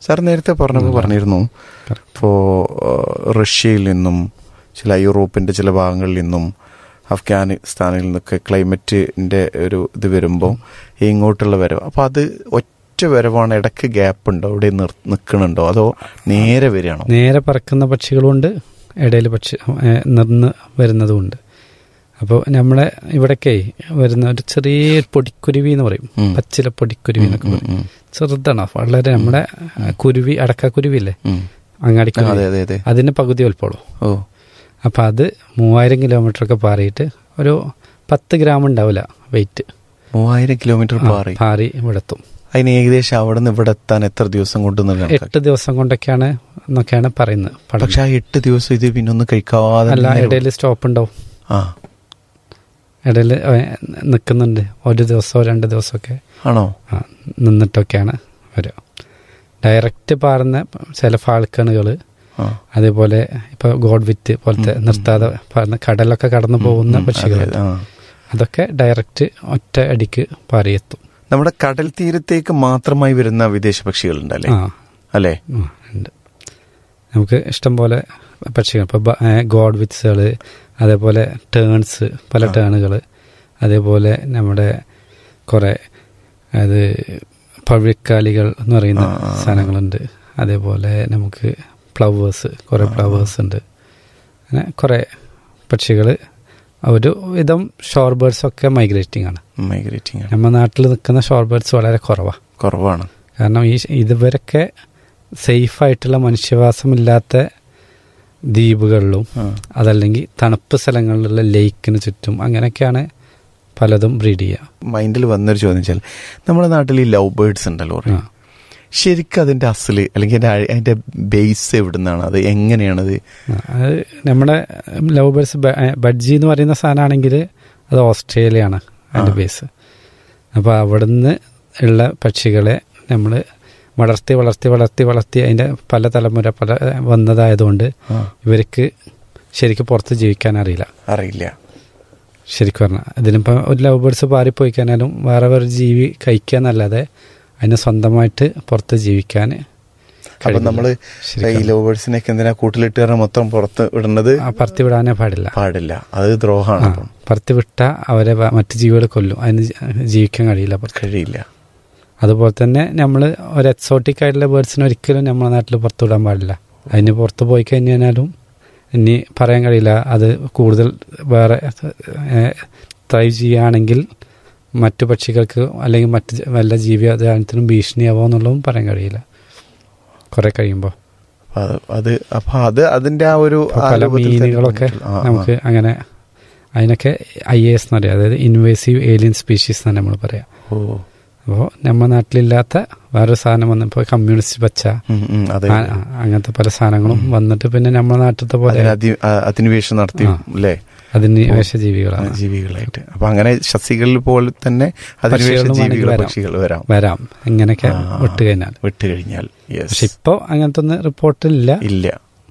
Sir നേരത്തെ പറഞ്ഞപ്പോൾ പറഞ്ഞിരുന്നു ഇപ്പോൾ റഷ്യയിൽ നിന്നും ചില യൂറോപ്പിൻ്റെ ചില ഭാഗങ്ങളിൽ നിന്നും അഫ്ഗാനിസ്ഥാനിൽ നിന്നൊക്കെ ക്ലൈമറ്റിൻ്റെ ഒരു ഇത് വരുമ്പോൾ ഇങ്ങോട്ടുള്ള വരവ് അപ്പോൾ അത് ഒറ്റ വരവാണ് ഇടയ്ക്ക് ഗ്യാപ്പ് ഉണ്ടോ അവിടെ നിൽക്കണുണ്ടോ അതോ നേരെ വരികയാണോ നേരെ പറക്കുന്ന പക്ഷികളുമുണ്ട് ഇടയിൽ പക്ഷി ഏ, നിന്ന് വരുന്നതുമുണ്ട് അപ്പോൾ നമ്മളെ ഇവിടേക്കേ വരുന്ന ഒരു ചെറിയ പൊടിക്കുരുവി എന്ന് പറയും ഉം. പച്ചില പൊടിക്കുരുവി എന്നൊക്കെ ഉം, പറയും ഉം, ചെറുതാണ് വളരെ നമ്മുടെ കുരുവി അടക്കാക്കുരുവി ഇല്ലേ ഉം. അങ്ങാടി ആ, അതെ അതെ അതെ അതിന് പകുതി വലുപ്പമുള്ളൂ ഓ അപ്പോൾ അത് മൂവായിരം കിലോമീറ്റർ ഒക്കെ പാറിയിട്ട് ഒരു പത്ത് ഗ്രാം ഉണ്ടാവില്ല വെയിറ്റ് മൂവായിരം കിലോമീറ്റർ പാറി പാറി ഇവിടെ എത്തും അതിന് ഏകദേശം അവിടെ നിന്ന് ഇവിടെ എത്താൻ എത്ര ദിവസം കൊണ്ട് എട്ട് ദിവസം കൊണ്ടൊക്കെയാണ് എന്നൊക്കെയാണ് പറയുന്നത് പഠനം. പക്ഷെ ആ എട്ട് ദിവസം ഇത് പിന്നെ ഒന്നും കഴിക്കാതെ അല്ല ഇങ്ങനെ- ഇടയിൽ സ്റ്റോപ്പ് ഉണ്ടാവും ആ ഇടയിൽ നിൽക്കുന്നുണ്ട് ഒരു ദിവസമോ രണ്ട് ദിവസമൊക്കെ ആണോ ആ, നിന്നിട്ടൊക്കെയാണ് വരിക ഡയറക്റ്റ് പാറുന്ന ചില ഫാൾക്കണുകൾ ആ അതേപോലെ ഇപ്പൊ ഗോഡ് വിറ്റ് പോലത്തെ നിർത്താതെ പാറുന്ന കടലൊക്കെ കടന്നു പോകുന്ന പക്ഷികൾ അതെ, ആ. അതൊക്കെ ഡയറക്റ്റ് ഒറ്റ അടിക്ക് പാറിയെത്തും നമ്മുടെ കടൽ തീരത്തേക്ക് മാത്രമായി വരുന്ന വിദേശ പക്ഷികളുണ്ടല്ലേ ആ അല്ലേ ആ, ഉണ്ട് നമുക്ക് ഇഷ്ടം പോലെ പക്ഷികൾ ഇപ്പോൾ ഗോഡ് വിറ്റ്സുകൾ അതേപോലെ ടേൺസ് പല ടേണുകൾ അതേപോലെ നമ്മുടെ കുറേ അത് പവിഴക്കാലികൾ എന്ന് പറയുന്ന ആ, ആ, ആ. സാധനങ്ങളുണ്ട് അതേപോലെ നമുക്ക് ഫ്ലവേഴ്സ് കുറേ ഫ്ലവേഴ്സ് ഉണ്ട് അങ്ങനെ കുറേ പക്ഷികൾ ഒരു വിധം ഷോർ ബേർഡ്സ് ഒക്കെ മൈഗ്രേറ്റിംഗ് ആണ് മൈഗ്രേറ്റിംഗ് ആണ് നമ്മുടെ നാട്ടിൽ നിൽക്കുന്ന ഷോർ ബേർഡ്സ് വളരെ കുറവാണ് കുറവാണ് കാരണം ഈ ഇതുവരൊക്കെ സേഫായിട്ടുള്ള മനുഷ്യവാസമില്ലാത്ത ദ്വീപുകളിലും ആ. അതല്ലെങ്കിൽ തണുപ്പ് സ്ഥലങ്ങളിലുള്ള ലേക്കിന് ചുറ്റും അങ്ങനെയൊക്കെയാണ് പലതും ബ്രീഡ് ചെയ്യുക മൈൻഡിൽ വന്നൊരു ചോദ്യം വെച്ചാൽ നമ്മുടെ നാട്ടിൽ ഈ ലവ് ബേർഡ്സ് ഉണ്ടല്ലോ കുറേ. ആ. ശരിക്കും അതിന്റെ അസല് അല്ലെങ്കിൽ അതിന്റെ അഴ- അതിന്റെ ബേസ് എവിടുന്നാണ് അത് എങ്ങനെയാണത് ആ, അത് നമ്മുടെ ലവ് ബേഴ്സ് ബഡ്ജി എന്ന് പറയുന്ന സാധനമാണെങ്കിൽ അത് ഓസ്ട്രേലിയയാണ് അതിൻ്റെ ആ. ബേസ് അപ്പോൾ അവിടുന്ന് ഉള്ള പക്ഷികളെ നമ്മൾ വളർത്തി വളർത്തി വളർത്തി വളർത്തി അതിൻ്റെ പല തലമുറ പല വന്നതായതുകൊണ്ട് ആ, ഇവർക്ക് ശരിക്കും പുറത്ത് ജീവിക്കാൻ അറിയില്ല അറിയില്ല ശരിക്കും പറഞ്ഞാൽ ഇതിനിപ്പോൾ ഒരു ലവ് ബേർഡ്സ് പാറിപ്പോയി കഴിഞ്ഞാലും വേറെ വേറെ ജീവി കഴിക്കുക എന്നല്ലാതെ അതിന് സ്വന്തമായിട്ട് പുറത്ത് ജീവിക്കാൻ അപ്പൊ കഴിയില്ല. നമ്മള് ശരിക്കും. ഈ ലവ് ബേർഡ്സിനൊക്കെ എന്തിനാ കൂട്ടിലിട്ട് കാരണം മൊത്തം പുറത്ത് ഇടുന്നത് ആ പറത്തി വിടാനേ പാടില്ല പാടില്ല അത് ദ്രോഹമാണ് ആ, അപ്പം പറത്തി വിട്ട അവരെ വ- മറ്റ് ജീവികൾ കൊല്ലും അതിന് ജി- ജീവിക്കാൻ കഴിയില്ല പുറത്ത് കഴിയില്ല അതുപോലെ തന്നെ നമ്മൾ ഒരു എക്സോട്ടിക് ആയിട്ടുള്ള ബേർഡ്സിനെ ഒരിക്കലും നമ്മുടെ നാട്ടിൽ പുറത്തു വിടാൻ പാടില്ല അതിന് പുറത്ത് പോയി കഴിഞ്ഞാലും ഇനി പറയാൻ കഴിയില്ല അത് കൂടുതൽ വേറെ ത്രൈവ് ചെയ്യുകയാണെങ്കിൽ മറ്റു പക്ഷികൾക്ക് അല്ലെങ്കിൽ മറ്റ് ജ- വല്ല ജീവിജാലത്തിനും ഭീഷണിയാവോ എന്നുള്ളതും പറയാൻ കഴിയില്ല കുറെ കഴിയുമ്പോൾ അപ്പൊ അത് അത് അപ്പൊ അത് അതിന്റെ ആ ഒരു ആ പല രൂപത്തിൽ തന്നെ മീനുകളൊക്കെ ആ, ആ. നമുക്ക് അങ്ങനെ അതിനൊക്കെ ഐ എ എസ് എന്ന് പറയാം അതായത് ഇൻവേസീവ് ഏലിയൻ സ്പീഷീസ് എന്നാണ് നമ്മൾ പറയാം ഓ അപ്പോൾ നമ്മുടെ നാട്ടിലില്ലാത്ത വേറൊരു സാധനം വന്നപ്പോൾ കമ്മ്യൂണിസ്റ്റ് പച്ച ഉം, ഉം, അതെ ആ- ആ- അങ്ങനത്തെ പല സാധനങ്ങളും വന്നിട്ട് പിന്നെ നമ്മുടെ നാട്ടിലത്തെ പോലെ അതിന് അധി- ആ, അധിനിവേശം നടത്തി ആ. അല്ലേ അധിനിവേശ ജീവികളാണ് ജീവികളായിട്ട് അപ്പൊ അങ്ങനെ സസ്യകളിൽ പോലെ തന്നെ അധിനിവേശ പക്ഷികളും ജീവികൾ വേണമെങ്കിൽ വരാം. പക്ഷികൾ വരാം വരാം ഇങ്ങനെയൊക്കെ ആ. വിട്ട് കഴിഞ്ഞാൽ വിട്ട് കഴിഞ്ഞാൽ പക്ഷെ യെസ് ഇപ്പോൾ അങ്ങനത്തെ ഒന്നും റിപ്പോർട്ടില്ല ഇല്ല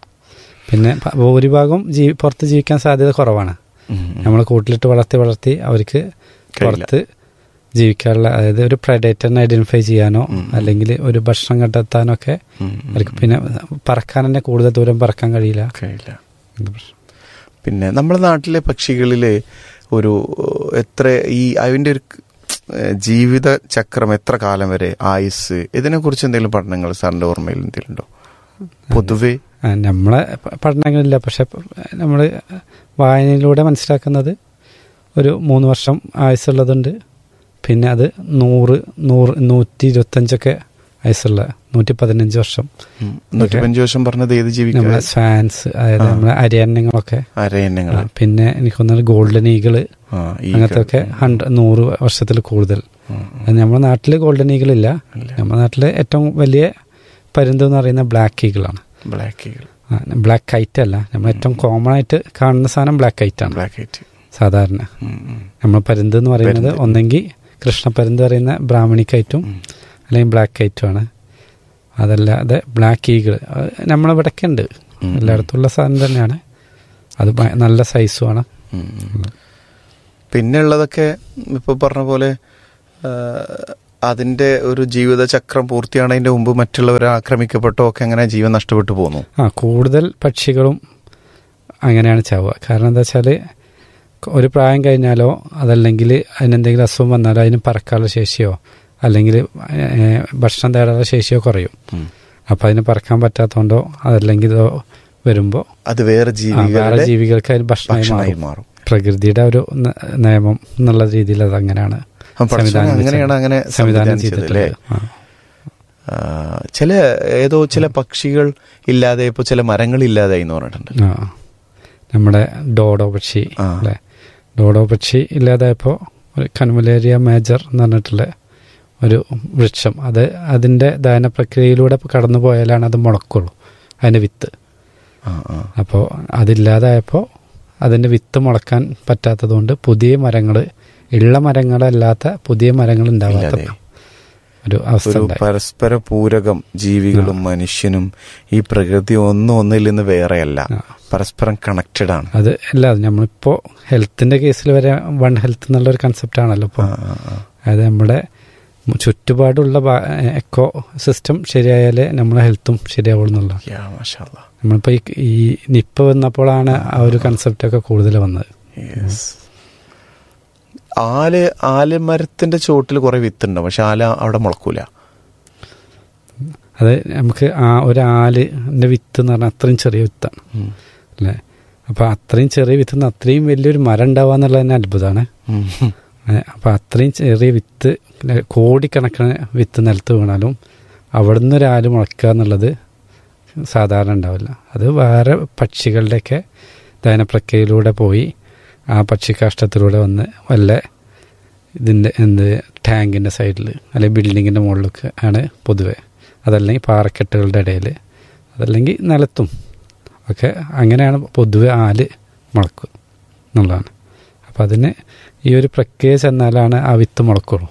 പിന്നെ പ- ഭൂരിഭാഗം ജീവി പുറത്ത് ജീവിക്കാൻ സാധ്യത കുറവാണ് ഉം, ഉം. നമ്മൾ കൂട്ടിലിട്ട് വളർത്തി വളർത്തി അവർക്ക് കഴിയില്ല. പുറത്ത് ജീവിക്കാനുള്ള അതായത് ഒരു പ്രഡേറ്ററിനെ ഐഡന്റിഫൈ ചെയ്യാനോ ഉം. അല്ലെങ്കിൽ ഒരു ഭക്ഷണം കണ്ടെത്താനോ ഒക്കെ ഉം, ഉം, അവർക്ക് പിന്നെ പറക്കാൻ തന്നെ കൂടുതൽ ദൂരം പറക്കാൻ കഴിയില്ല കഴിയില്ല ഇത് പ്രശ്നം. പിന്നെ നമ്മുടെ നാട്ടിലെ പക്ഷികളിൽ ഒരു എത്ര ഈ അതിന്റെ ഒരു ഏഹ്, ജീവിത ചക്രം എത്ര കാലം വരെ ആയുസ് ഇതിനെ കുറിച്ച് എന്തെങ്കിലും പഠനങ്ങൾ സാറിന്റെ ഓർമ്മയിൽ എന്തെങ്കിലും ഉണ്ടോ പൊതുവെ ആ, നമ്മളെ പ- പഠനങ്ങളില്ല പക്ഷെ നമ്മൾ വായനയിലൂടെ മനസ്സിലാക്കുന്നത് ഒരു മൂന്ന് വർഷം ആയുസ്സുള്ളതുണ്ട് പിന്നെ അത് നൂറ് നൂറ് നൂറ്റി ഇരുപത്തഞ്ചൊക്കെ ആയുസ്സുള്ള നൂറ്റി പതിനഞ്ച് വർഷം ഉം, നൂറ്റിപ്പഞ്ച് വർഷം പറഞ്ഞത് ഏത് നമ്മളെ ജീവിക്കാൻ സ്വാൻസ് അതായത് ആ. നമ്മളെ അരയന്നങ്ങളൊക്കെ അരയന്നങ്ങൾ ആ, പിന്നെ എനിക്ക് തോന്നുന്നത് ഗോൾഡൻ ഈഗിള് ആ, ഈ അങ്ങനത്തെ ഒക്കെ ഹൺഡ്രഡ് നൂറ് വർഷത്തിൽ കൂടുതൽ ഉം, അത് നമ്മുടെ നാട്ടിൽ ഗോൾഡൻ ഈഗിൾ ഇല്ല ഇല്ല. നമ്മുടെ നാട്ടിൽ ഏറ്റവും വലിയ പരുന്ത് എന്ന് പറയുന്ന ബ്ലാക്ക് ഈഗിളാണ് ബ്ലാക്ക് ഈഗിൾ ബ്ലാക്ക് കൈറ്റ് അല്ല നമ്മൾ ഏറ്റവും കോമൺ ആയിട്ട് കാണുന്ന സാധനം ബ്ലാക്ക് കൈറ്റ് ആണ് ബ്ലാക്ക് ഹൈറ്റ് സാധാരണ നമ്മൾ പരുന്ത് എന്ന് പറയുന്നത് പരുന്ത്. ഒന്നെങ്കിൽ കൃഷ്ണപ്പരുന്ത് പറയുന്ന ബ്രാഹ്മണി കൈറ്റും അല്ലെങ്കിൽ ബ്ലാക്ക് കൈറ്റും ആണ് അതല്ലാതെ ബ്ലാക്ക് ഈഗിൾ നമ്മളിവിടൊക്കെ ഉണ്ട് ഉം. എല്ലായിടത്തും ഉള്ള സാധനം തന്നെയാണ് അത് ഭയ- നല്ല സൈസുമാണ് പിന്നെ ഉള്ളതൊക്കെ ഇപ്പൊ പറഞ്ഞ പോലെ ആ, അതിന്റെ ഒരു ജീവിതചക്രം പൂർത്തിയാണതിന്റെ മുമ്പ് മറ്റുള്ളവരെ ആക്രമിക്കപ്പെട്ടോ ഒക്കെ അങ്ങനെ ജീവൻ നഷ്ടപ്പെട്ടു പോന്നു ആ കൂടുതൽ പക്ഷികളും അങ്ങനെയാണ് ചാവുക കാരണം എന്താ വെച്ചാൽ ഒരു പ്രായം കഴിഞ്ഞാലോ അതല്ലെങ്കിൽ അതിനെന്തെങ്കിലും അസുഖം വന്നാലോ അതിന് പറക്കാനുള്ള ശേഷിയോ അല്ലെങ്കിൽ ഏഹ്, ഭക്ഷണം തേടാനുള്ള ശേഷിയോ കുറയും ഉം. അപ്പം അതിന് പറക്കാൻ പറ്റാത്തതുകൊണ്ടോ അതല്ലെങ്കിൽ ഇതോ വരുമ്പോൾ അത് വേറെ വേറെ ജീവികളുടെ ജീവികൾക്ക് അതിന് ഭക്ഷണമായി ഭക്ഷണമായി മാറും മാറും പ്രകൃതിയുടെ ഒരു ന- നിയമം എന്നുള്ള രീതിയിൽ അത് അങ്ങനെയാണ് അപ്പം പടച്ചോൻ സംവിധാനം അങ്ങനെയാണ് അങ്ങനെ സംവിധാനം സംവിധാനിച്ചത് അല്ലേ ചെയ്തിട്ടുള്ളത് ആ. ആ, ചില ഏതോ ചില പക്ഷികൾ ഇല്ലാതെ ഇപ്പൊ ചില മരങ്ങൾ ഇല്ലാതായി എന്ന് പറഞ്ഞിട്ടുണ്ട് ആ നമ്മുടെ ഡോഡോ പക്ഷി ആ. അല്ലേ ഡോഡോ പക്ഷി ഇല്ലാതായപ്പോൾ ഒരു കൺമലേരിയ മേജർ എന്ന് പറഞ്ഞിട്ടുള്ള ഒരു വൃക്ഷം അത് അതിൻ്റെ ദഹന പ്രക്രിയയിലൂടെ കടന്നു പോയാലാണ് അത് മുളക്കുള്ളൂ അതിൻ്റെ വിത്ത് ആ, ആ. അപ്പോൾ അതില്ലാതായപ്പോൾ അതിൻ്റെ വിത്ത് മുളക്കാൻ പറ്റാത്തതുകൊണ്ട് പുതിയ മരങ്ങൾ ഉള്ള മരങ്ങളല്ലാത്ത പുതിയ മരങ്ങൾ ഉണ്ടാവാത്ത ഇല്ലാതെ. ഒരു അവസ്ഥ ഒരു ഉണ്ടായി പരസ്പര പൂരകം ജീവികളും മനുഷ്യനും ഈ പ്രകൃതി ഒന്നും ഒന്നിൽ നിന്ന് വേറെയല്ല ആ. പരസ്പരം കണക്റ്റഡ് ആണ് അത് അല്ല നമ്മളിപ്പോൾ ഹെൽത്തിൻ്റെ കേസിൽ വരെ വൺ ഹെൽത്ത് എന്നുള്ള ഒരു കൺസെപ്റ്റ് ആണല്ലോ ഇപ്പോൾ ആ, ആ, ആ. അതായത് നമ്മുടെ ചുറ്റുപാടുള്ള എക്കോ സിസ്റ്റം ശരിയായാലേ നമ്മുടെ ഹെൽത്തും ശരിയാവുള്ളൂ എന്നുള്ള യാ, മാഷാ അല്ലാ. നമ്മളിപ്പോൾ ഈ ഈ നിപ്പ വന്നപ്പോഴാണ് ആ ഒരു കൺസെപ്റ്റ് ഒക്കെ കൂടുതൽ വന്നത് Yes. ആല് ആലിമരത്തിന്റെ ചോട്ടിൽ കുറെ വിത്തുണ്ട് പക്ഷെ ആല അവിടെ മുളക്കൂല അത് നമുക്ക് ആ ഒരു ആലിൻ്റെ വിത്ത് എന്ന് പറഞ്ഞാൽ അത്രയും ചെറിയ വിത്താണ് ഉം. അല്ലേ അപ്പോൾ അത്രയും ചെറിയ വിത്ത് നിന്ന് അത്രയും വലിയൊരു മരം ഉണ്ടാവുക എന്നുള്ളത് തന്നെ അത്ഭുതമാണ് ഉം. അപ്പോൾ അത്രയും ചെറിയ വിത്ത് പിന്നെ കോടിക്കണക്കിന് വിത്ത് നിലത്ത് വീണാലും അവിടുന്ന് ഒരു ആല് മുളയ്ക്കുക എന്നുള്ളത് സാധാരണ ഉണ്ടാവില്ല അത് വേറെ പക്ഷികളുടെയൊക്കെ ദഹനപ്രക്രിയയിലൂടെ പോയി ആ പക്ഷിക്കാഷ്ടത്തിലൂടെ വന്ന് വല്ല ഇതിൻ്റെ എന്ത് ടാങ്കിൻ്റെ സൈഡിൽ അല്ലെങ്കിൽ ബിൽഡിങ്ങിൻ്റെ മുകളിലൊക്കെ ആണ് പൊതുവെ അതല്ലെങ്കിൽ പാറക്കെട്ടുകളുടെ ഇടയിൽ അതല്ലെങ്കിൽ നിലത്തും ഒക്കെ അങ്ങനെയാണ് പൊതുവെ ആല് മുളക്കുക എന്നുള്ളതാണ് അപ്പം അതിന് ഈ ഒരു പ്രക്രിയ ചെന്നാലാണ് ആ വിത്ത് മുളക്കുള്ളൂ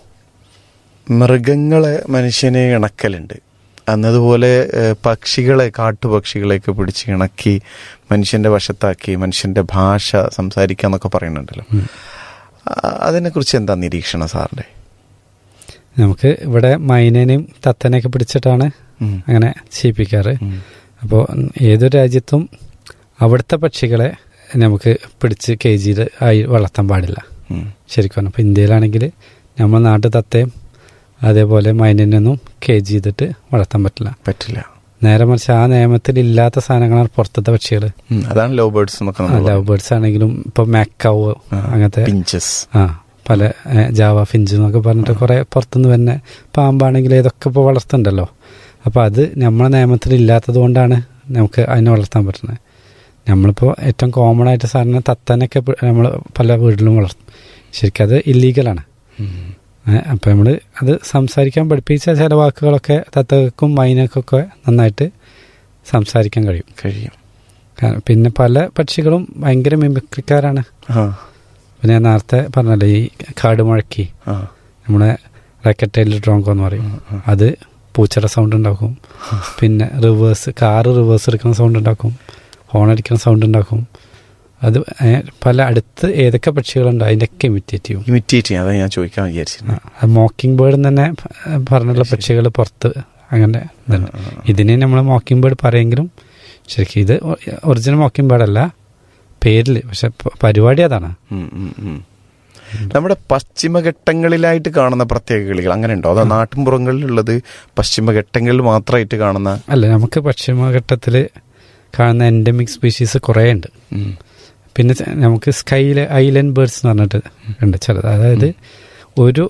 മൃഗങ്ങളെ മനുഷ്യനെ ഇണക്കലുണ്ട് എന്നതുപോലെ ഏഹ്, പക്ഷികളെ കാട്ടുപക്ഷികളെയൊക്കെ പിടിച്ച് ഇണക്കി മനുഷ്യന്റെ വശത്താക്കി മനുഷ്യന്റെ ഭാഷ സംസാരിക്കാന്നൊക്കെ പറയുന്നുണ്ടല്ലോ ഉം. ആ, അതിനെക്കുറിച്ച് എന്താ നിരീക്ഷണം സാറിന്റെ നമുക്ക് ഇവിടെ മൈനേനെയും തത്തനെയൊക്കെ പിടിച്ചിട്ടാണ് ഉം. അങ്ങനെ ചെയ്യിപ്പിക്കാറ് ഉം. അപ്പോൾ ഏതൊരു രാജ്യത്തും അവിടുത്തെ പക്ഷികളെ നമുക്ക് പിടിച്ച് കെ ജിയിൽ ആയി വളർത്താൻ പാടില്ല ഉം. ശരിക്കും അപ്പോൾ ഇന്ത്യയിലാണെങ്കിൽ നമ്മുടെ നാട്ടു തത്തയും അതേപോലെ മൈനൊന്നും കെ ജി ചെയ്തിട്ട് വളർത്താൻ പറ്റില്ല പറ്റില്ല നേരെ മറിച്ച് ആ നിയമത്തിൽ ഇല്ലാത്ത സാധനങ്ങളാണ് പുറത്തത്തെ പക്ഷികൾ ഉം. അതാണ് ലവ് ബേർഡ്സ് എന്നൊക്കെ നമ്മൾ ലവ് ബേർഡ്സ് ആണെങ്കിലും ഇപ്പോൾ മാക്കാവ് അങ്ങനത്തെ പിഞ്ചസ് ആ പല ഏ, ജാവ ഫിഞ്ച് എന്നൊക്കെ പറഞ്ഞിട്ട് കുറെ പുറത്തുനിന്ന് തന്നെ പാമ്പാണെങ്കിൽ ഇതൊക്കെ ഇപ്പോൾ വളർത്തുന്നുണ്ടല്ലോ അപ്പോൾ അത് നമ്മളെ നിയമത്തിൽ ഇല്ലാത്തത് കൊണ്ടാണ് നമുക്ക് അതിനെ വളർത്താൻ പറ്റുന്നത് നമ്മളിപ്പോൾ ഏറ്റവും കോമൺ ആയിട്ട് സാറിന് തത്തനൊക്കെ നമ്മൾ പല വീട്ടിലും വളർത്തും ശരിക്കും അത് ഇല്ലീഗലാണ് അപ്പോൾ നമ്മൾ അത് സംസാരിക്കാൻ പഠിപ്പിച്ച ചില വാക്കുകളൊക്കെ തത്തക്കും മൈനക്കൊക്കെ നന്നായിട്ട് സംസാരിക്കാൻ കഴിയും കഴിയും കാരണം പിന്നെ പല പക്ഷികളും ഭയങ്കര മിമിക്രിക്കാരാണ് ആ പിന്നെ ഞാൻ നേരത്തെ പറഞ്ഞല്ലോ ഈ കാട് മുഴക്കി ആ നമ്മുടെ റാക്കറ്റൈൽ ഡ്രോങ്കോ എന്ന് പറയും അത് പൂച്ചയുടെ സൗണ്ട് ഉണ്ടാക്കും പിന്നെ റിവേഴ്സ് കാറ് റിവേഴ്സ് എടുക്കുന്ന സൗണ്ട് ഉണ്ടാക്കും ഹോൺ അടിക്കുന്ന സൗണ്ട് ഉണ്ടാക്കും അത് ഏ, പല അടുത്ത് ഏതൊക്കെ പക്ഷികളുണ്ട് അതിൻ്റെയൊക്കെ ഇമിറ്റേറ്റ് ചെയ്യും ഇമിറ്റേറ്റ് ചെയ്യാം അതാ ഞാൻ ചോദിക്കാൻ വിചാരിച്ചിരുന്നത് മോക്കിംഗ് ബേർഡ് തന്നെ പ- പറഞ്ഞുള്ള പക്ഷികൾ പുറത്ത് അങ്ങനെ ഇതുണ്ട് ഇതിനെ നമ്മൾ മോക്കിംഗ് ബേർഡ് പറയെങ്കിലും ശരിക്കും ഇത് ഒറിജിനൽ മോക്കിംഗ് ബേർഡ് അല്ല പേരിൽ പക്ഷെ പ- പരിപാടി അതാണ് ഉം, ഉം, ഉം. നമ്മുടെ പശ്ചിമഘട്ടങ്ങളിലായിട്ട് കാണുന്ന പ്രത്യേക കിളികൾ അങ്ങനെ ഉണ്ടോ അതോ നാട്ടിൻപുറങ്ങളിലുള്ളത് പശ്ചിമഘട്ടങ്ങളിൽ മാത്രമായിട്ട് കാണുന്ന അല്ല നമുക്ക് പശ്ചിമഘട്ടത്തിൽ കാണുന്ന എൻഡമിക് സ്പീഷീസ് കുറേ ഉണ്ട് ഉം. പിന്നെ ച- നമുക്ക് സ്കൈല് ഐലൻഡ് ബേർഡ്സ് എന്ന് പറഞ്ഞിട്ട് ഉണ്ട് ചിലത് അതായത് ഒരു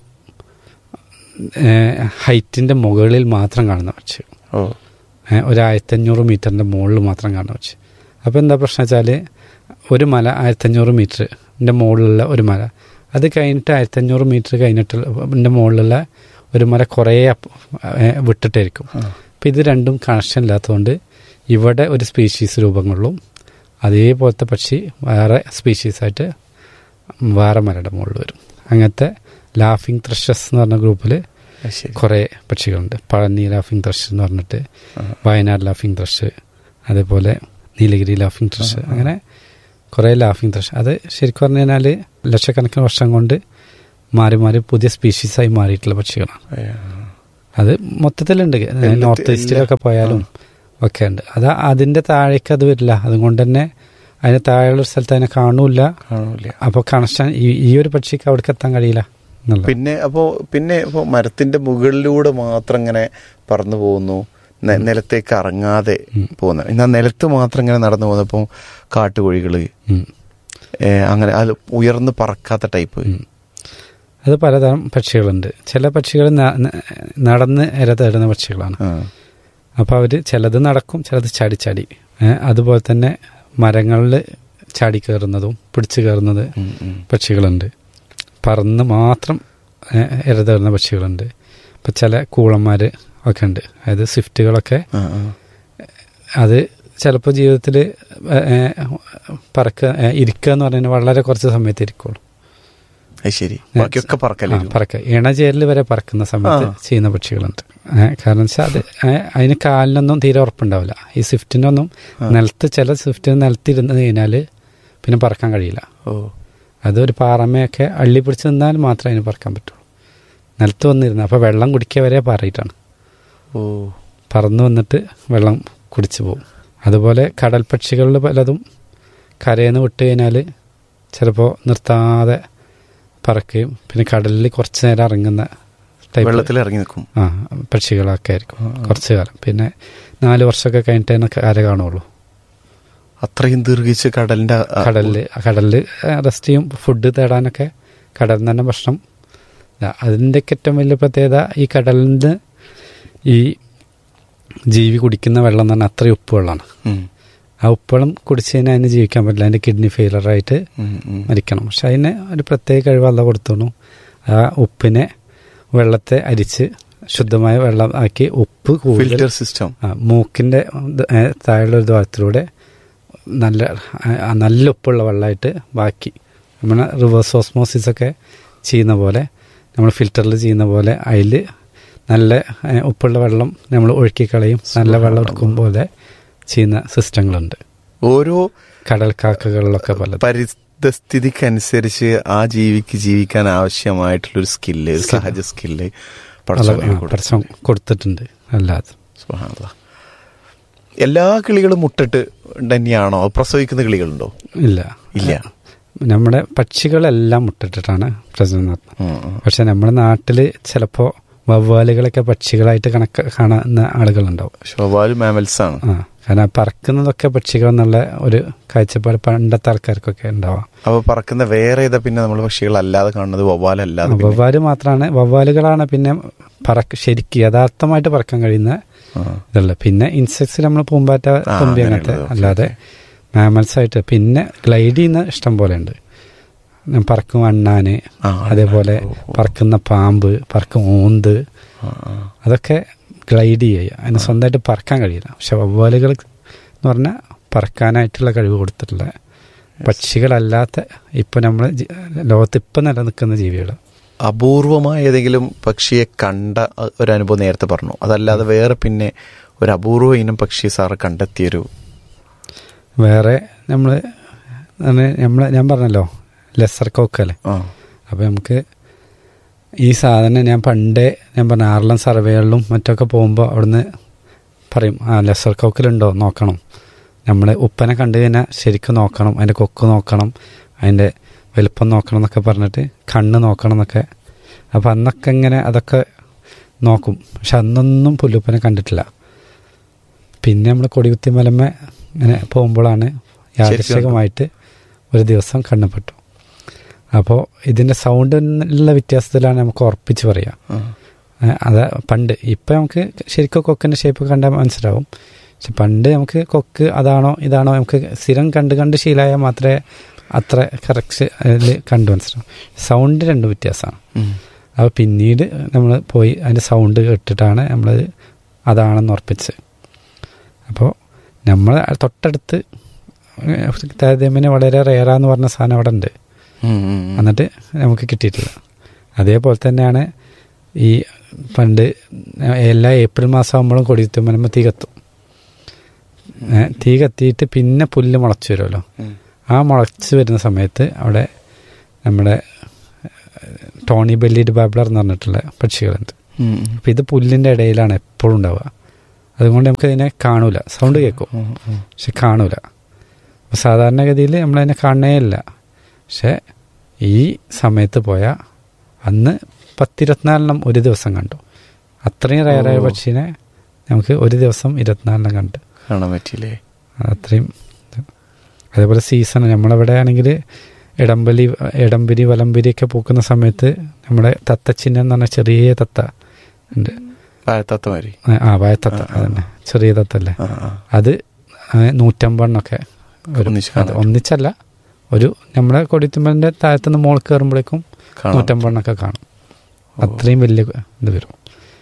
ഹൈറ്റിന്റെ മുകളിൽ മാത്രം കാണുന്ന പക്ഷി ഓ ഏഹ് ഒരു ആയിരത്തഞ്ഞൂറ് മീറ്ററിന്റെ മുകളിൽ മാത്രം കാണുന്ന പക്ഷി അപ്പോൾ എന്താ പ്രശ്നം വെച്ചാൽ ഒരു മല ആയിരത്തഞ്ഞൂറ് മീറ്ററിന്റെ മുകളിലുള്ള ഒരു മല അത് കഴിഞ്ഞിട്ട് ആയിരത്തഞ്ഞൂറ് മീറ്റർ കഴിഞ്ഞിട്ട് ഇതിന്റെ മുകളിലുള്ള ഒരു മല കുറേ അപ്പ- ഏഹ് വിട്ടിട്ടായിരിക്കും അപ്പം ഇത് രണ്ടും കണക്ഷൻ ഇല്ലാത്തതുകൊണ്ട് ഇവിടെ ഒരു സ്പീഷീസ് രൂപം കൊള്ളും അതേപോലത്തെ പക്ഷി വേറെ സ്പീഷീസായിട്ട് വേറെ മലയുടെ മുകളിൽ വരും അങ്ങനത്തെ ലാഫിംഗ് ത്രഷസ് എന്ന് പറഞ്ഞ ഗ്രൂപ്പിൽ അത് ശരി കുറേ പക്ഷികളുണ്ട് പഴനി ലാഫിംഗ് ത്രഷ് എന്ന് പറഞ്ഞിട്ട് വയനാട് ലാഫിംഗ് ത്രഷ് അതേപോലെ നീലഗിരി ലാഫിംഗ് ത്രഷ് അങ്ങനെ കുറേ ലാഫിംഗ് ത്രഷ് അത് ശരിക്കും പറഞ്ഞു കഴിഞ്ഞാൽ ലക്ഷക്കണക്കിന് വർഷം കൊണ്ട് മാറി മാറി പുതിയ സ്പീഷീസായി മാറിയിട്ടുള്ള പക്ഷികളാണ് അത് മൊത്തത്തിലുണ്ട് നോർത്ത് ഈസ്റ്റിലൊക്കെ പോയാലും ഒക്കെ ഉണ്ട് അത് അതിന്റെ താഴേക്ക് അത് വരില്ല അതുകൊണ്ട് തന്നെ അതിന് താഴെയുള്ള ഒരു സ്ഥലത്ത് അതിനെ കാണൂല കാണൂല അപ്പോൾ കണക്ഷൻ ഈ- ഈ ഒരു പക്ഷിക്ക് അവിടേക്ക് എത്താൻ കഴിയില്ല എന്നുള്ളത് പിന്നെ അപ്പോ പിന്നെ ഇപ്പോ മരത്തിന്റെ മുകളിലൂടെ മാത്രം ഇങ്ങനെ പറന്നു പോകുന്നു നെ- നിലത്തേക്ക് ഇറങ്ങാതെ പോകുന്നു എന്നാൽ നിലത്ത് മാത്രം ഇങ്ങനെ നടന്നു പോകുന്നപ്പോൾ കാട്ടുകോഴികള് ഉം. ഏ, അങ്ങനെ അത് ഉയർന്ന് പറക്കാത്ത ടൈപ്പ് അത് പലതരം പക്ഷികളുണ്ട് ചില പക്ഷികൾ ന- ന- നടന്ന് ഇര തേടുന്ന പക്ഷികളാണ് ആ. അപ്പോൾ അവർ ചിലത് നടക്കും ചിലത് ചാടി ചാടി ഏ, അതുപോലെ തന്നെ മരങ്ങളിൽ ചാടി കയറുന്നതും പിടിച്ചു കയറുന്നത് ഉം, ഉം. പക്ഷികളുണ്ട് പറന്ന് മാത്രം ഏ, ഇര തേടുന്ന പക്ഷികളുണ്ട് ഇപ്പം ചില കൂളന്മാർ ഒക്കെ ഉണ്ട് അതായത് സ്വിഫ്റ്റുകളൊക്കെ ആ, ആ. അത് ചിലപ്പോൾ ജീവിതത്തിൽ പറക്കുക ഏ, ഇരിക്കുക എന്ന് പറഞ്ഞാൽ വളരെ കുറച്ച് സമയത്ത് ഇരിക്കുള്ളൂ അത് ശരി ബാക്കിയൊക്കെ പറക്കല്ലേ ആ, പറക്ക ഇണചേരൽ വരെ പറക്കുന്ന സമയത്ത് ആ. ചെയ്യുന്ന പക്ഷികളുണ്ട് ഏ, കാരണം വെച്ചാൽ അത് ഏ, അതിന് കാലിനൊന്നും തീരെ ഉറപ്പുണ്ടാവില്ല ഈ സ്വിഫ്റ്റിനൊന്നും നിലത്ത് ചില സ്വിഫ്റ്റിന് നിലത്തിരുന്ന് കഴിഞ്ഞാൽ പിന്നെ പറക്കാൻ കഴിയില്ല ഓ അതൊരു പാറമയൊക്കെ അള്ളി പിടിച്ച് നിന്നാൽ മാത്രമേ അതിന് പറക്കാൻ പറ്റുള്ളൂ നിലത്ത് വന്നിരുന്നു അപ്പോൾ വെള്ളം കുടിക്കുക വരെ പാറിയിട്ടാണ് ഓ പറന്നു വന്നിട്ട് വെള്ളം കുടിച്ചു പോകും അതുപോലെ കടൽ പക്ഷികളിൽ പലതും കരയിൽ നിന്ന് വിട്ട് കഴിഞ്ഞാൽ ചിലപ്പോൾ നിർത്താതെ പറക്കുകയും പിന്നെ കടലിൽ കുറച്ച് നേരം ഇറങ്ങുന്ന ടൈപ്പ് വെള്ളത്തിൽ ഇറങ്ങി നിൽക്കും ആ പക്ഷികളൊക്കെ ആയിരിക്കും കുറച്ച് കാലം പിന്നെ നാല് വർഷമൊക്കെ കഴിഞ്ഞിട്ടേ കര കാണുള്ളൂ അത്രയും ദീർഘിച്ച് കടലിന്റെ ആ- കടലിൽ കടലിൽ റെസ്റ്റ് ചെയ്യും ഫുഡ് തേടാനൊക്കെ കടലിൽ നിന്ന് തന്നെ ഭക്ഷണം ഇതാ, അതിൻ്റെയൊക്കെ ഏറ്റവും വലിയ പ്രത്യേകത ഈ കടലിൽ നിന്ന് ഈ ജീവി കുടിക്കുന്ന വെള്ളം എന്ന് പറഞ്ഞാൽ അത്രയും ഉപ്പ് വെള്ളമാണ് ഉം, ആ ഉപ്പുവെള്ളം കുടിച്ച് കഴിഞ്ഞാൽ അതിന് ജീവിക്കാൻ പറ്റില്ല അതിൻ്റെ കിഡ്നി ഫെയിലറായിട്ട് ഉം, ഉം. മരിക്കണം പക്ഷെ അതിന് ഒരു പ്രത്യേക കഴിവ് അല്ല കൊടുത്തോണു ആ ഉപ്പിനെ വെള്ളത്തെ അരിച്ച് ശുദ്ധമായ വെള്ളം ആക്കി ഉപ്പ് കൂടുതൽ ഫിൽറ്റർ സിസ്റ്റം ആ, മൂക്കിന്റെ ഇത്, ഏ, താഴെയുള്ള ഒരു ദ്വാരത്തിലൂടെ നല്ല ആ, നല്ല ഉപ്പുള്ള വെള്ളമായിട്ട് ബാക്കി നമ്മൾ റിവേഴ്സ് ഓസ്മോസിസ് ഒക്കെ ചെയ്യുന്ന പോലെ നമ്മൾ ഫിൽറ്ററിൽ ചെയ്യുന്ന പോലെ അതിൽ നല്ല ഏ, ഉപ്പുള്ള വെള്ളം നമ്മൾ ഒഴുക്കി കളയും നല്ല വെള്ളം എടുക്കും പോലെ ചെയ്യുന്ന സിസ്റ്റങ്ങളുണ്ട് ഓരോ കടൽ കാക്കകളിലൊക്കെ പലത് പരിസ്ഥിതിക്കനുസരിച്ച് ആ ജീവിക്ക് ജീവിക്കാൻ ആവശ്യമായിട്ടുള്ള ഒരു സ്കില്ല് ഒരു സഹജ സ്കില്ല് പ്രശ്നം കൊടുത്തിട്ടുണ്ട് അല്ലാതെ സുബ്ഹാനല്ലാഹ്. എല്ലാ കിളികളും മുട്ടിട്ട് തന്നെയാണോ അത് പ്രസവിക്കുന്ന കിളികളുണ്ടോ ഇല്ല ഇല്ല നമ്മുടെ പക്ഷികളെല്ലാം മുട്ടിട്ടിട്ടാണ് പ്രജനനം നടത്തുന്നത് ഉം, ഉം. പക്ഷെ നമ്മുടെ നാട്ടിൽ ചിലപ്പോൾ വവ്വാലുകളൊക്കെ പക്ഷികളായിട്ട് കണക്ക് കാണുന്ന ആളുകളുണ്ടാവും ശോഭാലു മാമൽസ് ആണ് ആ കാരണം പറക്കുന്നതൊക്കെ പക്ഷികൾ എന്നുള്ള ഒരു കാഴ്ചപ്പാട് പണ്ടത്തെ ആൾക്കാർക്കൊക്കെ ഉണ്ടാവാം അപ്പൊ പറക്കുന്ന വേറെ ഏതാ പിന്നെ നമ്മൾ പക്ഷികളല്ലാതെ കാണുന്നത് വവ്വാലല്ലാതെ പിന്നെ? വവ്വാല് മാത്രമാണ് വവ്വാലുകളാണ് പിന്നെ പറക്ക ശരിക്ക് യഥാർത്ഥമായിട്ട് പറക്കാൻ കഴിയുന്ന ആ. ഇതുള്ളത് പിന്നെ ഇൻസെക്ട്സ് നമ്മൾ പൂമ്പാറ്റ ആ, തുമ്പി അങ്ങനത്തെ അങ്ങനെയുള്ളത്. അല്ലാതെ മാമൽസ് ആയിട്ട് പിന്നെ ഗ്ലൈഡ് ചെയ്യുന്ന ഇഷ്ടം പോലെ ഉണ്ട് ഞാൻ പറക്കും അണ്ണാന് ആ, അതേപോലെ ഓ, ഓ. പറക്കുന്ന പാമ്പ് പറക്കും ഓന്ത് ആ, ആ. അതൊക്കെ ഗ്ലൈഡ് ചെയ്യുക അതിന് സ്വന്തമായിട്ട് പറക്കാൻ കഴിയില്ല പക്ഷെ വവ്വാലുകൾ എന്ന് പറഞ്ഞാൽ പറക്കാനായിട്ടുള്ള കഴിവ് കൊടുത്തിട്ടുള്ള പക്ഷികളല്ലാത്ത ഇപ്പം നമ്മൾ ലോകത്ത് ഇപ്പം നിലനിൽക്കുന്ന ജീവികൾ അപൂർവമായ ഏതെങ്കിലും പക്ഷിയെ കണ്ട അ- ഒരു അനുഭവം നേരത്തെ പറഞ്ഞു അതല്ലാതെ വേറെ പിന്നെ ഒരു അപൂർവ ഇനം പക്ഷി സാറ് കണ്ടെത്തിയൊരു വേറെ നമ്മൾ നമ്മൾ ഞാൻ പറഞ്ഞല്ലോ ലെസർ കോക്കല്ലേ ആ അപ്പോൾ നമുക്ക് ഈ സാധനം ഞാൻ പണ്ടേ ഞാൻ പറഞ്ഞ ആർലം സർവേകളിലും മറ്റൊക്കെ പോകുമ്പോൾ അവിടുന്ന് പറയും ആ ലെസർ കോക്കിലുണ്ടോ നോക്കണം നമ്മൾ ഉപ്പനെ കണ്ടു കഴിഞ്ഞാൽ ശരിക്കും നോക്കണം അതിൻ്റെ കൊക്ക് നോക്കണം അതിൻ്റെ വലുപ്പം നോക്കണം എന്നൊക്കെ പറഞ്ഞിട്ട് കണ്ണ് നോക്കണം എന്നൊക്കെ അപ്പോൾ അന്നൊക്കെ ഇങ്ങനെ അതൊക്കെ നോക്കും പക്ഷെ അന്നൊന്നും പുല്ലുപ്പനെ കണ്ടിട്ടില്ല പിന്നെ നമ്മൾ കൊടികുത്തി മലമ്മ ഇങ്ങനെ പോകുമ്പോഴാണ് യാദൃശികമായിട്ട് ഒരു ദിവസം കണ്ണപ്പെട്ടു അപ്പോൾ ഇതിൻ്റെ സൗണ്ടിലുള്ള വ്യത്യാസത്തിലാണ് നമുക്ക് ഉറപ്പിച്ച് പറയാം ആ. ഏഹ് അത് പണ്ട് ഇപ്പം നമുക്ക് ശരിക്കും കൊക്കിൻ്റെ ഷേപ്പ് കണ്ടാൽ മനസ്സിലാവും പക്ഷെ പണ്ട് നമുക്ക് കൊക്ക് അതാണോ ഇതാണോ നമുക്ക് സ്ഥിരം കണ്ട് കണ്ട് ശീലമായാൽ മാത്രമേ അത്ര കറക്റ്റ് അതിൽ കണ്ടു മനസ്സിലാവും സൗണ്ട് രണ്ട് വ്യത്യാസമാണ് ഉം. അപ്പോൾ പിന്നീട് നമ്മൾ പോയി അതിൻ്റെ സൗണ്ട് കേട്ടിട്ടാണ് നമ്മൾ അതാണെന്ന് ഉറപ്പിച്ച് അപ്പോൾ നമ്മൾ തൊട്ടടുത്ത് ഏഹ് താരതമ്യേന വളരെ റെയറാന്ന് പറഞ്ഞ സാധനം അവിടെ ഉണ്ട് ഉം, ഉം, ഉം. എന്നിട്ട് നമുക്ക് കിട്ടിയിട്ടില്ല അതേപോലെ തന്നെയാണ് ഈ പണ്ട് എല്ലാ ഏപ്രിൽ മാസം ആകുമ്പോഴും കൊടിയെത്തുമ്പോൾ തീ കത്തും ഏ, തീ കത്തിയിട്ട് പിന്നെ പുല്ല് മുളച്ച് വരുമല്ലോ ഉം. ആ മുളച്ച് വരുന്ന സമയത്ത് അവിടെ നമ്മുടെ ടോണി ബെല്ലിഡ് ബാബ്ലർ എന്ന് പറഞ്ഞിട്ടുള്ള പക്ഷികളുണ്ട് ഉം. അപ്പം ഇത് പുല്ലിൻ്റെ ഇടയിലാണ് എപ്പോഴും ഉണ്ടാവുക അതുകൊണ്ട് നമുക്ക് ഇതിനെ കാണൂല സൗണ്ട് കേൾക്കും ഉം, ഉം. പക്ഷെ കാണൂല അപ്പോൾ സാധാരണഗതിയിൽ നമ്മളതിനെ കാണണേ ഇല്ല പക്ഷെ ഈ സമയത്ത് പോയാൽ അന്ന് പത്തിരുപത്തിനാലെണ്ണം ഒരു ദിവസം കണ്ടു അത്രയും റയറായ ഓ. പക്ഷീനെ നമുക്ക് ഒരു ദിവസം ഇരുപത്തിനാലെണ്ണം കണ്ട് കാണാൻ പറ്റിയില്ലേ അത്രയും ഇത്. അതേപോലെ സീസൺ നമ്മളവിടെ ആണെങ്കിൽ ഇടംബലി ഇടംബരി വലംബരി ഒക്കെ പൂക്കുന്ന സമയത്ത് നമ്മുടെ തത്തച്ചിഹ്നം എന്ന് പറഞ്ഞ ചെറിയ തത്ത ഉണ്ട് പാഴത്തത്തമാരി ആ, ആ വായത്തത്ത അതന്നെ ചെറിയ തത്തല്ലേ ആ ആ അത് ആ, നൂറ്റമ്പെണ്ണൊക്കെ വരും. ഒന്നിച്ച് അത് കാണാൻ ഒന്നിച്ചല്ല ഒരു നമ്മുടെ കൊടിത്തുമ്പലിന്റെ താഴത്തുനിന്ന് മോൾ കയറുമ്പോഴേക്കും കാണാം നൂറ്റമ്പെണ്ണൊക്കെ കാണും ഓ. അത്രയും വലിയ ഇത് വരും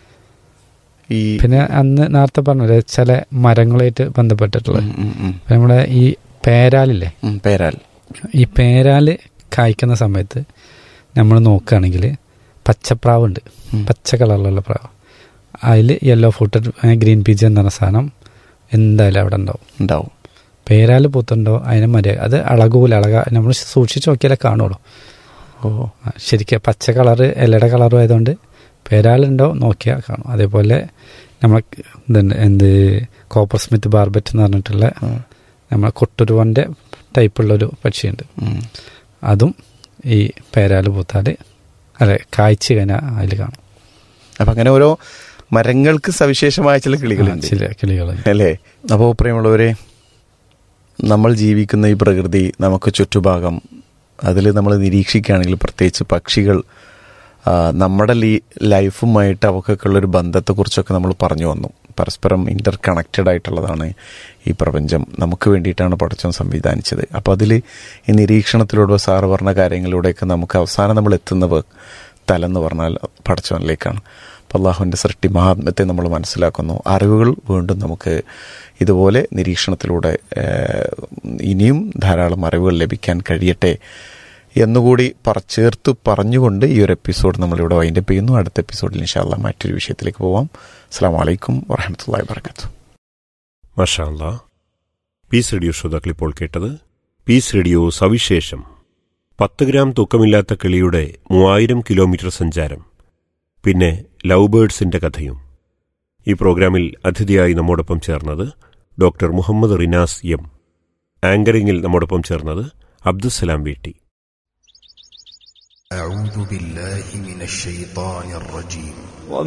ഈ പിന്നെ അന്ന് നേരത്തെ പറഞ്ഞില്ലേ ചില മരങ്ങളായിട്ട് ബന്ധപ്പെട്ടിട്ടുള്ളത് ഉം, ഉം, ഉം. ഇപ്പൊ നമ്മുടെ ഈ പേരാലില്ലേ ഉം, പേരാൽ ഈ പേരാല് കായ്ക്കുന്ന സമയത്ത് നമ്മൾ നോക്കുകയാണെങ്കിൽ പച്ചപ്രാവുണ്ട് ഉം. പച്ച കളറിലുള്ള പ്രാവ് അതിൽ യെല്ലോ ഫുട്ടഡ് ഗ്രീൻ പീച്ച് എന്ന് പറഞ്ഞ സാധനം എന്തായാലും അവിടെ ഉണ്ടാവും ഉണ്ടാവും പേരാല് പൂത്തുണ്ടോ അതിനെ മര്യാദ അത് അളകൂല അളക നമ്മൾ സൂക്ഷിച്ച് നോക്കിയാലേ കാണുള്ളൂ ഓ ആ, ശരിക്കും പച്ച കളറ് ഇലയുടെ കളറും ആയതുകൊണ്ട് പേരാലുണ്ടോ നോക്കിയാൽ കാണും അതേപോലെ നമ്മളെ ഇതുണ്ട് എന്ത് കോപ്പർ സ്മിത്ത് ബാർബറ്റ് എന്ന് പറഞ്ഞിട്ടുള്ള ആ. നമ്മളെ കൊട്ടുരുവൻ്റെ ടൈപ്പുള്ളൊരു പക്ഷിയുണ്ട് ഉം. അതും ഈ പേരാല് പൂത്താൽ അല്ലെ കായ്ച്ച കഴിഞ്ഞാൽ അതിൽ കാണും അപ്പൊ അങ്ങനെ ഓരോ മരങ്ങൾക്ക് സവിശേഷമായ ചില കിളികളുണ്ട് ആ, ചില കിളികൾ അല്ലേ അപ്പോൾ പ്രിയമുള്ളവരെ നമ്മൾ ജീവിക്കുന്ന ഈ പ്രകൃതി നമുക്ക് ചുറ്റുഭാഗം അതിൽ നമ്മൾ നിരീക്ഷിക്കുകയാണെങ്കിൽ പ്രത്യേകിച്ച് പക്ഷികൾ ആ, നമ്മുടെ ലീ ലൈഫുമായിട്ട് അവക്കൊക്കെ ഉള്ളൊരു ബന്ധത്തെക്കുറിച്ചൊക്കെ നമ്മൾ പറഞ്ഞു വന്നു പരസ്പരം ഇൻ്റർ കണക്റ്റഡ് ആയിട്ടുള്ളതാണ് ഈ പ്രപഞ്ചം നമുക്ക് വേണ്ടിയിട്ടാണ് പടച്ചോൻ സംവിധാനിച്ചത് അപ്പോൾ അതിൽ ഈ നിരീക്ഷണത്തിലൂടെ സാറ് പറഞ്ഞ കാര്യങ്ങളിലൂടെയൊക്കെ നമുക്ക് അവസാനം നമ്മൾ എത്തുന്നത് തലെന്ന് പറഞ്ഞാൽ പടച്ചോനിലേക്കാണ് അപ്പോൾ അള്ളാഹുവിൻ്റെ സൃഷ്ടി മഹാത്മ്യത്തെ നമ്മൾ മനസ്സിലാക്കുന്നു അറിവുകൾ വീണ്ടും നമുക്ക് ഇതുപോലെ നിരീക്ഷണത്തിലൂടെ ഏഹ്, ഇനിയും ധാരാളം അറിവുകൾ ലഭിക്കാൻ കഴിയട്ടെ എന്നുകൂടി പറ ചേർത്ത് പറഞ്ഞുകൊണ്ട് ഈ ഒരു എപ്പിസോഡ് നമ്മളിവിടെ വൈൻഡപ്പ് ചെയ്യുന്നു അടുത്ത എപ്പിസോഡിൽ ഇൻഷാല്ല മറ്റൊരു വിഷയത്തിലേക്ക് പോവാം അസ്സാം വലൈക്കും വറഹമത്തല്ലാ വർക്കത്തു മഷാല്ല പീസ് റേഡിയോ ശ്രോതാക്കൾ ഇപ്പോൾ കേട്ടത് പീസ് റേഡിയോ സവിശേഷം പത്ത് ഗ്രാം തൂക്കമില്ലാത്ത കിളിയുടെ മൂവായിരം കിലോമീറ്റർ സഞ്ചാരം പിന്നെ ലവ് ബേർഡ്സിന്റെ കഥയും ഈ പ്രോഗ്രാമിൽ അതിഥിയായി നമ്മോടൊപ്പം ചേർന്നത് ഡോക്ടർ മുഹമ്മദ് റിനാസ് എം ആങ്കറിംഗിൽ നമ്മോടൊപ്പം ചേർന്നത് അബ്ദുസലാം വീട്ടി أعوذ بالله من الشيطان الرجيم